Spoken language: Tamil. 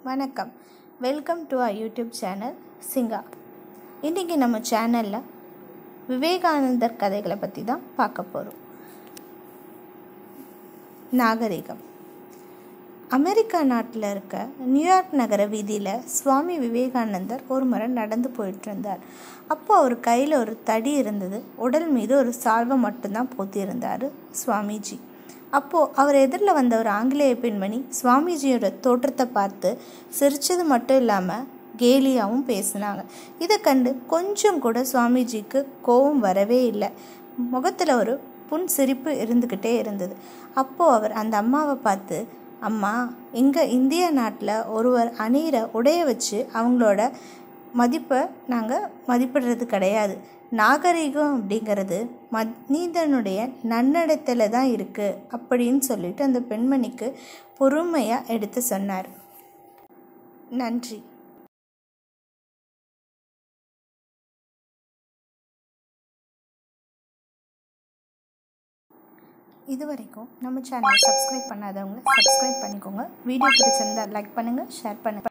வணக்கம் welcome to our YouTube channel சிங்கா இன்றைக்கி நம்ம சேனலில் விவேகானந்தர் கதைகளை பற்றி தான் பார்க்க போகிறோம் நாகரிகம் அமெரிக்கா நாட்டில் இருக்க நியூயார்க் நகர வீதியில் சுவாமி விவேகானந்தர் ஒரு முறை நடந்து போயிட்டு இருந்தார் அப்போ அவர் கையில் ஒரு தடி இருந்தது உடல் மீது ஒரு சால்வை மட்டும்தான் போத்தியிருந்தார் சுவாமிஜி அப்போது அவர் எதிரில் வந்த ஒரு ஆங்கிலேய பெண்மணி சுவாமிஜியோட தோற்றத்தை பார்த்து சிரிச்சது மட்டும் இல்லாமல் கேலியாகவும் பேசினாங்க இதை கண்டு கொஞ்சம் கூட சுவாமிஜிக்கு கோபம் வரவே இல்லை முகத்தில் ஒரு புன் சிரிப்பு இருந்துக்கிட்டே இருந்தது அப்போது அவர் அந்த அம்மாவை பார்த்து அம்மா இங்கே இந்திய நாட்டில் ஒருவர் அணிகிற உடைய வச்சு அவங்களோட மதிப்பை நாங்கள் மதிப்பிடுறது கிடையாது நாகரிகம் அப்படிங்கிறது மனிதனுடைய நன்னடத்தில் தான் இருக்குது அப்படின்னு சொல்லிட்டு அந்த பெண்மணிக்கு பொறுமையாக எடுத்து சொன்னார் நன்றி இது வரைக்கும் நம்ம சேனலை சப்ஸ்கிரைப் பண்ணாதவங்க சப்ஸ்கிரைப் பண்ணிக்கோங்க வீடியோ பிடிச்சிருந்தா லைக் பண்ணுங்கள் ஷேர் பண்ணுங்கள்